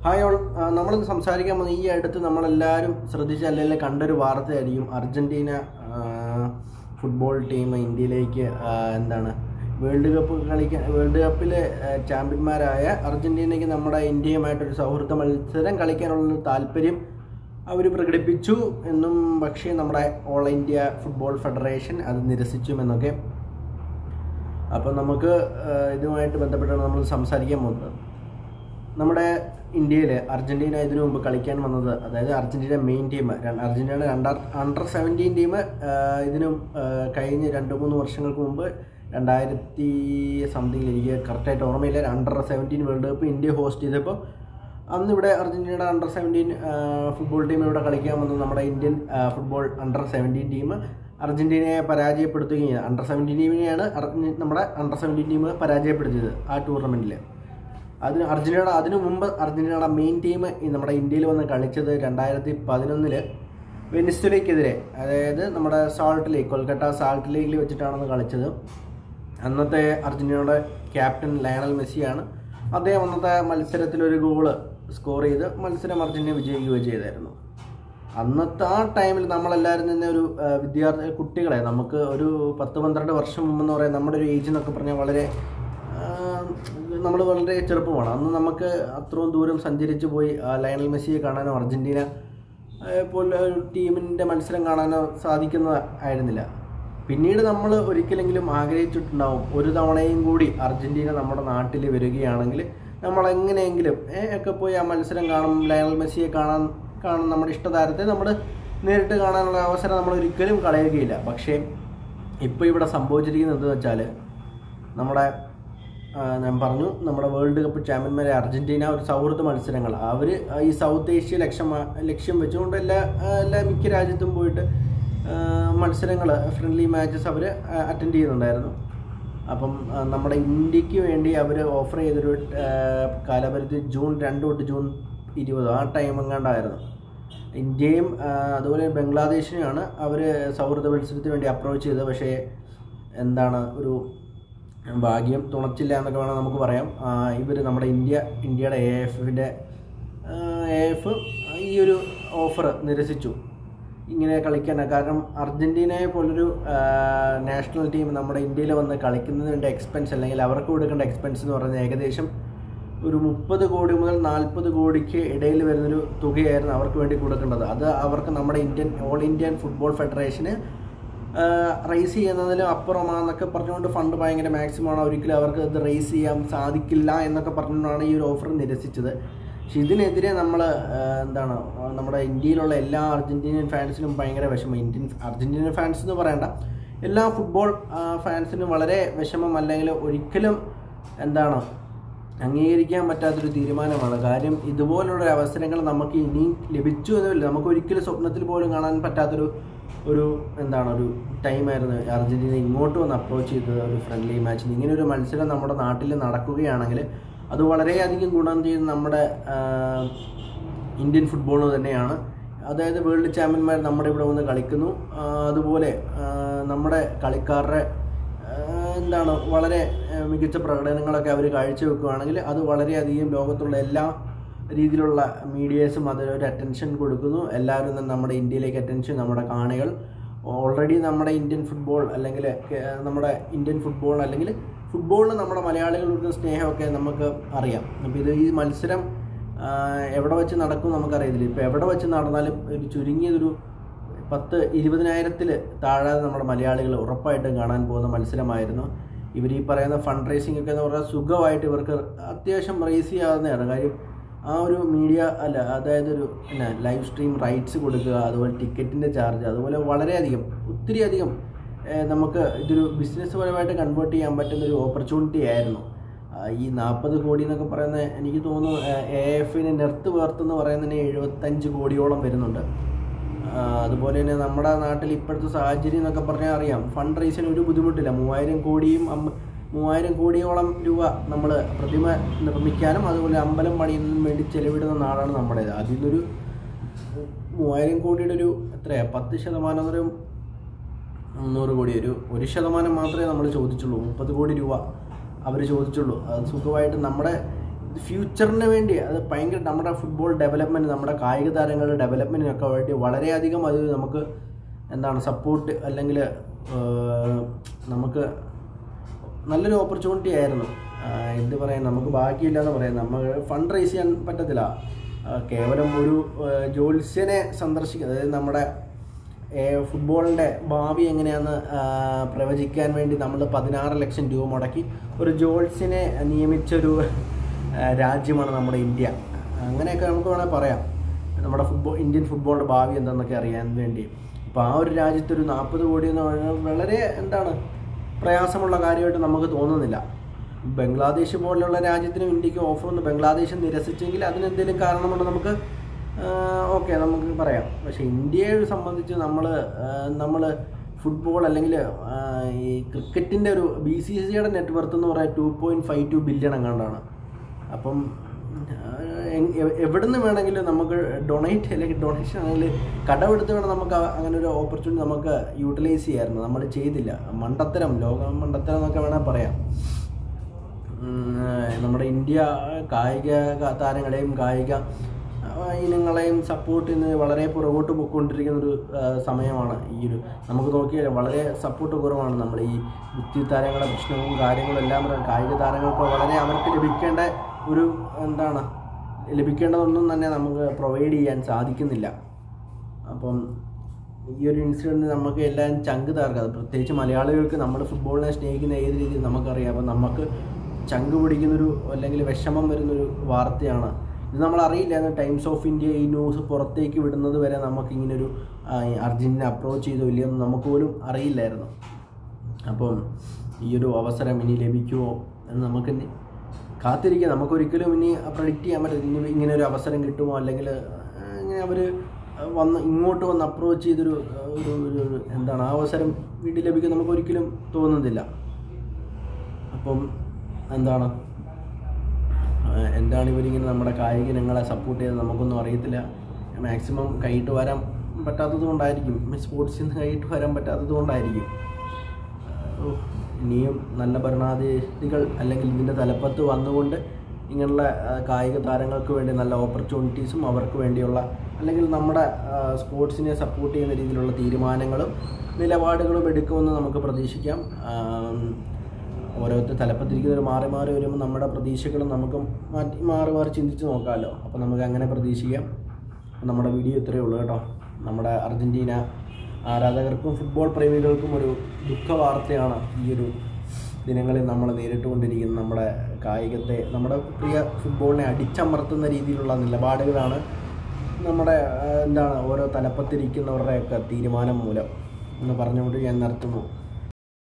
hi all നമ്മളിന്ന് സംസാരിക്കാൻ പോകുന്ന ഈ അടുത്ത് നമ്മളെല്ലാവരും ശ്രദ്ധിച്ച അല്ലെങ്കിൽ കണ്ടൊരു വാർത്തയായിരിക്കും അർജന്റീന ആ, ഫുട്ബോൾ ടീം ഇന്ത്യയിലേക്ക് ആ, എന്താണ് വേൾഡ് കപ്പ് കളിക്കാൻ വേൾഡ് കപ്പിലെ ആ, ചാമ്പ്യന്മാരായ അർജന്റീനയ്ക്ക് നമ്മുടെ ഇന്ത്യയുമായിട്ടൊരു സൗഹൃദ മത്സരം കളിക്കാനുള്ള താല്പര്യം അവർ പ്രകടിപ്പിച്ചു എന്നും പക്ഷേ നമ്മുടെ ഓൾ ഇന്ത്യ ഫുട്ബോൾ ഫെഡറേഷൻ അത് നിരസിച്ചുമെന്നൊക്കെ അപ്പോൾ നമുക്ക് ആ, ഇതുമായിട്ട് ബന്ധപ്പെട്ടാണ് നമ്മൾ സംസാരിക്കാൻ പോകുന്നത് നമ്മുടെ ഇന്ത്യയിൽ അർജന്റീന ഇതിനു മുമ്പ് കളിക്കാൻ വന്നത് അതായത് അർജന്റീന മെയിൻ ടീം അർജന്റീനയുടെ രണ്ടാർ അണ്ടർ സെവൻറ്റീൻ ടീം ഇതിനും ആ, കഴിഞ്ഞ രണ്ട് മൂന്ന് വർഷങ്ങൾക്ക് മുമ്പ് രണ്ടായിരത്തി സംതിങ്ങിൽ എനിക്ക് കറക്റ്റായിട്ട് ഓർമ്മയില്ല under seventeen world cup India host ചെയ്തപ്പോൾ അന്ന് ഇവിടെ അർജന്റീനയുടെ അണ്ടർ സെവൻറ്റീൻ ഫുട്ബോൾ ടീം ഇവിടെ കളിക്കാൻ വന്നത് നമ്മുടെ ഇന്ത്യൻ ആ, ഫുട്ബോൾ അണ്ടർ സെവൻറ്റീൻ ടീം അർജന്റീനയെ പരാജയപ്പെടുത്തുകയും അണ്ടർ സെവൻറ്റീൻ ടീമിനെയാണ് അർജ- നമ്മുടെ അണ്ടർ സെവൻറ്റീൻ ടീം പരാജയപ്പെടുത്തിയത് ആ ടൂർണമെൻറ്റിൽ അതിന് അർജന്റീനയുടെ അതിനു മുമ്പ് അർജന്റീനയുടെ മെയിൻ ടീം നമ്മുടെ ഇന്ത്യയിൽ വന്ന് കളിച്ചത് രണ്ടായിരത്തി പതിനൊന്നില് വെനിസ്വലയ്ക്കെതിരെ അതായത് നമ്മുടെ സാൾട്ട് ലേക്ക് കൊൽക്കത്ത സാൾട്ട് ലേക്കിൽ വെച്ചിട്ടാണെന്ന് കളിച്ചത് അന്നത്തെ അർജന്റീനയുടെ ക്യാപ്റ്റൻ ലയണൽ മെസ്സിയാണ് അദ്ദേഹം അന്നത്തെ മത്സരത്തിൽ ഒരു ഗോള് സ്കോർ ചെയ്ത് മത്സരം അർജന്റീന വിജയിക്കുകയും ചെയ്തായിരുന്നു അന്നത്തെ ആ ടൈമിൽ നമ്മളെല്ലാവരും തന്നെ ഒരു ആ, വിദ്യാർത്ഥി കുട്ടികളെ നമുക്ക് ഒരു പത്ത് പന്ത്രണ്ട് വർഷം മുമ്പെന്ന് പറയാൻ നമ്മുടെ ഒരു ഏജ് എന്നൊക്കെ പറഞ്ഞാൽ വളരെ നമ്മൾ വളരെ ചെറുപ്പമാണ് അന്ന് നമുക്ക് അത്രയും ദൂരം സഞ്ചരിച്ച് പോയി ആ, ലയണൽ മെസ്സിയെ കാണാനോ അർജന്റീന ആ, പോലെ ഒരു ടീമിൻ്റെ മത്സരം കാണാനോ സാധിക്കുന്ന ആയിരുന്നില്ല പിന്നീട് നമ്മൾ ഒരിക്കലെങ്കിലും ആഗ്രഹിച്ചിട്ടുണ്ടാവും ഒരു തവണയും കൂടി അർജന്റീന നമ്മുടെ നാട്ടിൽ വരികയാണെങ്കിൽ നമ്മൾ എങ്ങനെയെങ്കിലും ഏ, ഒക്കെ പോയി ആ മത്സരം കാണും ലയണൽ മെസ്സിയെ കാണാൻ കാണും നമ്മുടെ ഇഷ്ടതാരത്തെ നമ്മൾ നേരിട്ട് കാണാനുള്ള അവസരം നമ്മൾ ഒരിക്കലും കളയുകയില്ല പക്ഷേ ഇപ്പോൾ ഇവിടെ സംഭവിച്ചിരിക്കുന്നത് എന്താണെന്ന് വെച്ചാൽ നമ്മുടെ ആ, ഞാൻ പറഞ്ഞു നമ്മുടെ വേൾഡ് കപ്പ് ചാമ്പ്യന്മാരെ അർജന്റീന ഒരു സൗഹൃദ മത്സരങ്ങൾ അവർ ഈ സൗത്ത് ഏഷ്യ ലക്ഷ്യം ലക്ഷ്യം വെച്ചുകൊണ്ട് എല്ലാ ആ, എല്ലാ മിക്ക രാജ്യത്തും പോയിട്ട് മത്സരങ്ങൾ ഫ്രണ്ട്ലി മാച്ചസ് അവർ അറ്റൻഡ് ചെയ്യുന്നുണ്ടായിരുന്നു അപ്പം ആ, നമ്മുടെ ഇന്ത്യക്ക് വേണ്ടി അവർ ഓഫർ ചെയ്തൊരു ആ, കാലപരിധി ജൂൺ രണ്ട് തൊട്ട് ജൂൺ ഇരുപത് ആ ടൈം എങ്ങാണ്ടായിരുന്നു ഇന്ത്യയും ആ, അതുപോലെ ബംഗ്ലാദേശിനെയാണ് അവർ സൗഹൃദ മത്സരത്തിന് വേണ്ടി അപ്രോച്ച് ചെയ്തത് പക്ഷേ എന്താണ് ഒരു ഭാഗ്യം തുണച്ചില്ല എന്നൊക്കെ വേണം നമുക്ക് പറയാം ഇവർ നമ്മുടെ ഇന്ത്യ ഇന്ത്യയുടെ എ എഫിൻ്റെ എ എഫ് ഈ ഒരു ഓഫർ നിരസിച്ചു ഇങ്ങനെ കളിക്കാൻ കാരണം അർജന്റീനയെ പോലൊരു നാഷണൽ ടീം നമ്മുടെ ഇന്ത്യയിൽ വന്ന് കളിക്കുന്നതിൻ്റെ എക്സ്പെൻസ് അല്ലെങ്കിൽ അവർക്ക് കൊടുക്കേണ്ട എക്സ്പെൻസ് എന്ന് പറയുന്നത് ഏകദേശം ഒരു മുപ്പത് കോടി മുതൽ നാൽപ്പത് കോടിക്ക് ഇടയിൽ വരുന്നൊരു തുകയായിരുന്നു അവർക്ക് വേണ്ടി കൊടുക്കേണ്ടത് അത് അവർക്ക് നമ്മുടെ ഇന്ത്യൻ ഓൾ ഇന്ത്യൻ ഫുട്ബോൾ ഫെഡറേഷന് റേസ് ചെയ്യുന്നതിലും അപ്പുറമാണെന്നൊക്കെ പറഞ്ഞുകൊണ്ട് ഫണ്ട് ഭയങ്കര മാക്സിമം ആണ് ഒരിക്കലും അവർക്ക് ഇത് റേസ് ചെയ്യാൻ സാധിക്കില്ല എന്നൊക്കെ പറഞ്ഞുകൊണ്ടാണ് ഈ ഒരു ഓഫർ നിരസിച്ചത് പക്ഷെ ഇതിനെതിരെ നമ്മൾ എന്താണ് ആ, നമ്മുടെ ഇന്ത്യയിലുള്ള എല്ലാ അർജന്റീനിയൻ ഫാൻസിനും ഭയങ്കര വിഷമം ഇന്ത്യൻ അർജന്റീനിയൻ ഫാൻസ് എന്ന് പറയണ്ട എല്ലാ ഫുട്ബോൾ ആ, ഫാൻസിനും വളരെ വിഷമം അല്ലെങ്കിൽ ഒരിക്കലും എന്താണ് അംഗീകരിക്കാൻ പറ്റാത്തൊരു തീരുമാനമാണ് കാര്യം ഇതുപോലുള്ള അവസരങ്ങൾ നമുക്ക് ഇനിയും ലഭിച്ചു എന്നുമില്ല നമുക്ക് ഒരിക്കലും സ്വപ്നത്തിൽ പോലും കാണാൻ പറ്റാത്തൊരു ഒരു എന്താണ് ഒരു ടൈമായിരുന്നു അർജന്റീന ഇങ്ങോട്ട് വന്ന് അപ്രോച്ച് ചെയ്തത് ഒരു ഫ്രണ്ട്ലി മാച്ചിന് ഇങ്ങനെ ഒരു മത്സരം നമ്മുടെ നാട്ടിൽ നടക്കുകയാണെങ്കിൽ അത് വളരെയധികം ഗുണം ചെയ്യുന്ന നമ്മുടെ ആ, ഇന്ത്യൻ ഫുട്ബോൾ തന്നെയാണ് അതായത് വേൾഡ് ചാമ്പ്യന്മാർ നമ്മുടെ ഇവിടെ വന്ന് കളിക്കുന്നു ആ, അതുപോലെ ആ, നമ്മുടെ കളിക്കാരുടെ ആ, എന്താണ് വളരെ ആ, മികച്ച പ്രകടനങ്ങളൊക്കെ അവർ കാഴ്ചവെക്കുകയാണെങ്കിൽ അത് വളരെയധികം ലോകത്തുള്ള എല്ലാ രീതിയിലുള്ള മീഡിയേഴ്സും അതിനൊരു അറ്റൻഷൻ കൊടുക്കുന്നു എല്ലാവരും തന്നെ നമ്മുടെ ഇന്ത്യയിലേക്ക് അറ്റൻഷൻ നമ്മുടെ കാണികൾ ഓൾറെഡി നമ്മുടെ ഇന്ത്യൻ ഫുട്ബോൾ അല്ലെങ്കിൽ കേ- നമ്മുടെ ഇന്ത്യൻ ഫുട്ബോൾ അല്ലെങ്കിൽ ഫുട്ബോളിന് നമ്മുടെ മലയാളികൾ കൊടുക്കുന്ന സ്നേഹമൊക്കെ നമുക്ക് അറിയാം അപ്പോൾ ഇത് ഈ മത്സരം ആ, എവിടെ വെച്ച് നടക്കും നമുക്കറിയത്തില്ല ഇപ്പോൾ എവിടെ വെച്ച് നടന്നാലും ഒരു ചുരുങ്ങിയതൊരു പത്ത് ഇരുപതിനായിരത്തിൽ താഴെ നമ്മുടെ മലയാളികൾ ഉറപ്പായിട്ടും കാണാൻ പോകുന്ന മത്സരമായിരുന്നു ഇവർ ഈ പറയുന്ന ഫണ്ട് റേസിംഗ് ഒക്കെ എന്ന് പറഞ്ഞാൽ സുഖമായിട്ട് ഇവർക്ക് അത്യാവശ്യം റേസ് ചെയ്യാവുന്നതാണ് കാര്യം ആ ഒരു മീഡിയ അല്ല അതായത് ഒരു എന്നാ ലൈവ് സ്ട്രീം റൈറ്റ്സ് കൊടുക്കുക അതുപോലെ ടിക്കറ്റിൻ്റെ ചാർജ് അതുപോലെ വളരെയധികം ഒത്തിരി അധികം ഏഹ്, നമുക്ക് ഇതൊരു ബിസിനസ് പരമായിട്ട് കൺവേർട്ട് ചെയ്യാൻ പറ്റുന്ന ഒരു ഓപ്പർച്യൂണിറ്റി ആയിരുന്നു ആ, ഈ നാൽപ്പത് കോടി എന്നൊക്കെ പറയുന്നത് എനിക്ക് തോന്നുന്നു എ എഫിന് നെർത്ത് വേർത്തെന്ന് പറയുന്നതിന് എഴുപത്തഞ്ച് കോടിയോളം വരുന്നുണ്ട് ആ, അതുപോലെ തന്നെ നമ്മുടെ നാട്ടിൽ ഇപ്പോഴത്തെ സാഹചര്യം എന്നൊക്കെ പറഞ്ഞാൽ അറിയാം ഫണ്ട് റൈസിന് ഒരു ബുദ്ധിമുട്ടില്ല മൂവായിരം കോടിയും അമ്പ- മൂവായിരം കോടിയോളം രൂപ നമ്മൾ പ്രതിമ നിർമ്മിക്കാനും അതുപോലെ അമ്പലം പണിയുന്നതിനും വേണ്ടി ചെലവിടുന്ന നാടാണ് നമ്മുടേത് അതിൽ നിന്നൊരു മൂവായിരം കോടിയുടെ ഒരു എത്രയാ പത്ത് ശതമാനം എന്ന് പറയും മുന്നൂറ് കോടി ഒരു ഒരു ശതമാനം മാത്രമേ നമ്മൾ ചോദിച്ചുള്ളൂ മുപ്പത് കോടി രൂപ അവർ ചോദിച്ചുള്ളൂ അത് സുഖമായിട്ട് നമ്മുടെ ഫ്യൂച്ചറിന് വേണ്ടി അത് ഭയങ്കര നമ്മുടെ ഫുട്ബോൾ ഡെവലപ്മെൻറ്റ് നമ്മുടെ കായിക താരങ്ങളുടെ ഡെവലപ്മെൻറ്റിനൊക്കെ വേണ്ടി വളരെയധികം അത് നമുക്ക് എന്താണ് സപ്പോർട്ട് അല്ലെങ്കിൽ നമുക്ക് നല്ലൊരു ഓപ്പർച്യൂണിറ്റി ആയിരുന്നു ആ, എന്ത് പറയാൻ നമുക്ക് ബാക്കിയില്ല എന്ന് പറയാം നമ്മൾ ഫണ്ട് റേസ് ചെയ്യാൻ പറ്റത്തില്ല ആ, കേവലം ഒരു ആ, ജ്യോത്സ്യനെ സന്ദർശിക്കുക അതായത് നമ്മുടെ ഏ, ഫുട്ബോളിൻ്റെ ഭാവി എങ്ങനെയാണെന്ന് ആ, പ്രവചിക്കാൻ വേണ്ടി നമ്മൾ പതിനാറ് ലക്ഷം രൂപ മുടക്കി ഒരു ജ്യോത്സ്യനെ നിയമിച്ചൊരു ആ, രാജ്യമാണ് നമ്മുടെ ഇന്ത്യ അങ്ങനെയൊക്കെ നമുക്ക് വേണമെങ്കിൽ പറയാം നമ്മുടെ ഫുട്ബോൾ ഇന്ത്യൻ ഫുട്ബോളിൻ്റെ ഭാവി എന്താണെന്നൊക്കെ അറിയാൻ വേണ്ടി അപ്പോൾ ആ ഒരു രാജ്യത്ത് ഒരു നാൽപ്പത് കോടി എന്ന് പറയുന്നത് വളരെ എന്താണ് പ്രയാസമുള്ള കാര്യമായിട്ട് നമുക്ക് തോന്നുന്നില്ല ബംഗ്ലാദേശ് പോലുള്ള രാജ്യത്തിനും ഇന്ത്യക്കും ഓഫർ ഒന്ന് ബംഗ്ലാദേശ് നിരസിച്ചെങ്കിൽ അതിനെന്തെങ്കിലും കാരണമുണ്ട് നമുക്ക് ഓക്കെ നമുക്ക് പറയാം പക്ഷേ ഇന്ത്യയെ സംബന്ധിച്ച് നമ്മൾ നമ്മൾ ഫുട്ബോൾ അല്ലെങ്കിൽ ഈ ക്രിക്കറ്റിൻ്റെ ഒരു ബി സി സിയുടെ നെറ്റ്വർത്ത് എന്ന് പറയാൻ two point five two billion എങ്ങാണ്ടാണ് അപ്പം എവിടുന്ന് വേണമെങ്കിലും നമുക്ക് ഡൊണേറ്റ് അല്ലെങ്കിൽ ഡൊണേഷൻ അല്ലെങ്കിൽ കടമെടുത്ത് വേണം നമുക്ക് ആ- അങ്ങനെ ഒരു ഓപ്പർച്യൂണിറ്റി നമുക്ക് യൂട്ടിലൈസ് ചെയ്യാമായിരുന്നു നമ്മൾ ചെയ്തില്ല മണ്ടത്തരം ലോക മണ്ടത്തരം എന്നൊക്കെ വേണേൽ പറയാം ഉം, നമ്മുടെ ഇന്ത്യ കായിക ക- താരങ്ങളെയും കായിക ആ, ഇനങ്ങളെയും സപ്പോർട്ട് ചെയ്യുന്നത് വളരെ പുറകോട്ട് പോയിക്കൊണ്ടിരിക്കുന്ന ഒരു ആ, സമയമാണ് ഈ ഒരു നമുക്ക് നോക്കിയാൽ വളരെ സപ്പോർട്ട് കുറവാണ് നമ്മൾ ഈ വൃത്തി താരങ്ങളുടെ പ്രശ്നവും കാര്യങ്ങളും എല്ലാം പറയാം കായിക താരങ്ങൾക്ക് വളരെ അവർക്ക് ലഭിക്കേണ്ട ഒരു എന്താണ് ലഭിക്കേണ്ടതൊന്നും തന്നെ നമുക്ക് പ്രൊവൈഡ് ചെയ്യാൻ സാധിക്കുന്നില്ല അപ്പം ഈ ഒരു ഇൻസിഡൻറ്റ് നമുക്ക് എല്ലാം ചങ്ക് തകർക്കാം പ്രത്യേകിച്ച് മലയാളികൾക്ക് നമ്മൾ ഫുട്ബോളിനെ സ്നേഹിക്കുന്ന ഏത് രീതിയിൽ നമുക്കറിയാം അപ്പം നമുക്ക് ചങ്ക് പിടിക്കുന്നൊരു അല്ലെങ്കിൽ വിഷമം വരുന്നൊരു വാർത്തയാണ് ഇത് നമ്മൾ അറിയില്ലായിരുന്നു ടൈംസ് ഓഫ് ഇന്ത്യ ഈ ന്യൂസ് പുറത്തേക്ക് വിടുന്നത് വരെ നമുക്ക് ഇങ്ങനൊരു ആ, അർജന്റീന അപ്രോച്ച് ചെയ്തോ ഇല്ലയോ എന്ന് നമുക്ക് പോലും അറിയില്ലായിരുന്നു അപ്പം ഈ ഒരു അവസരം ഇനി ലഭിക്കുമോ എന്ന് നമുക്ക് ഇനി കാത്തിരിക്കാം നമുക്കൊരിക്കലും ഇനി പ്രഡിക്റ്റ് ചെയ്യാൻ പറ്റില്ല ഇനി ഇങ്ങനെ ഒരു അവസരം കിട്ടുമോ അല്ലെങ്കിൽ ആ, ഇങ്ങനെ അവർ വന്ന് ഇങ്ങോട്ട് വന്ന് അപ്രോച്ച് ചെയ്തൊരു ആ, ഒരു ഒരു ഒരു എന്താണ് ആ അവസരം വീട്ടിൽ ലഭിക്കും നമുക്ക് ഒരിക്കലും തോന്നുന്നില്ല അപ്പം എന്താണ് ആ, എന്താണ് ഇവരിങ്ങനെ നമ്മുടെ കായിക ഇനങ്ങളെ സപ്പോർട്ട് ചെയ്ത് നമുക്കൊന്നും അറിയത്തില്ല മാക്സിമം കൈയിട്ട് വരാൻ പറ്റാത്തത് കൊണ്ടായിരിക്കും സ്പോർട്സിൽ നിന്ന് കൈയിട്ട് വരാൻ പറ്റാത്തത് കൊണ്ടായിരിക്കും ഓ, ഇനിയും നല്ല ഭരണാധികാരികൾ അല്ലെങ്കിൽ ഇതിൻ്റെ തലപ്പത്ത് വന്നുകൊണ്ട് ഇങ്ങനെയുള്ള ആ, കായിക താരങ്ങൾക്ക് വേണ്ടി നല്ല ഓപ്പർച്യൂണിറ്റീസും അവർക്ക് വേണ്ടിയുള്ള അല്ലെങ്കിൽ നമ്മുടെ ആ, സ്പോർട്സിനെ സപ്പോർട്ട് ചെയ്യുന്ന രീതിയിലുള്ള തീരുമാനങ്ങളും നിലപാടുകളും എടുക്കുമെന്ന് നമുക്ക് പ്രതീക്ഷിക്കാം ആം, ഓരോരുത്തർ തലപ്പത്തിരിക്കുന്നവർ മാറി മാറി വരുമ്പോൾ നമ്മുടെ പ്രതീക്ഷകളും നമുക്ക് മാറ്റി മാറി മാറി ചിന്തിച്ച് നോക്കാമല്ലോ അപ്പോൾ നമുക്ക് അങ്ങനെ പ്രതീക്ഷിക്കാം അപ്പോൾ നമ്മുടെ വീഡിയോ ഇത്രയേ ഉള്ളൂ കേട്ടോ നമ്മുടെ അർജൻറ്റീന ആരാധകർക്കും ഫുട്ബോൾ പ്രേമികൾക്കും ഒരു ദുഃഖ വാർത്തയാണ് ഈ ഒരു ദിനങ്ങളിൽ നമ്മൾ നേരിട്ടുകൊണ്ടിരിക്കുന്ന നമ്മുടെ കായികത്തെ നമ്മുടെ പ്രിയ ഫുട്ബോളിനെ അടിച്ചമർത്തുന്ന രീതിയിലുള്ള നിലപാടുകളാണ് നമ്മുടെ ആ, എന്താണ് ഓരോ തലപ്പത്തിരിക്കുന്നവരുടെയൊക്കെ തീരുമാനം മൂലം എന്ന് പറഞ്ഞുകൊണ്ട് ഞാൻ നിർത്തുന്നു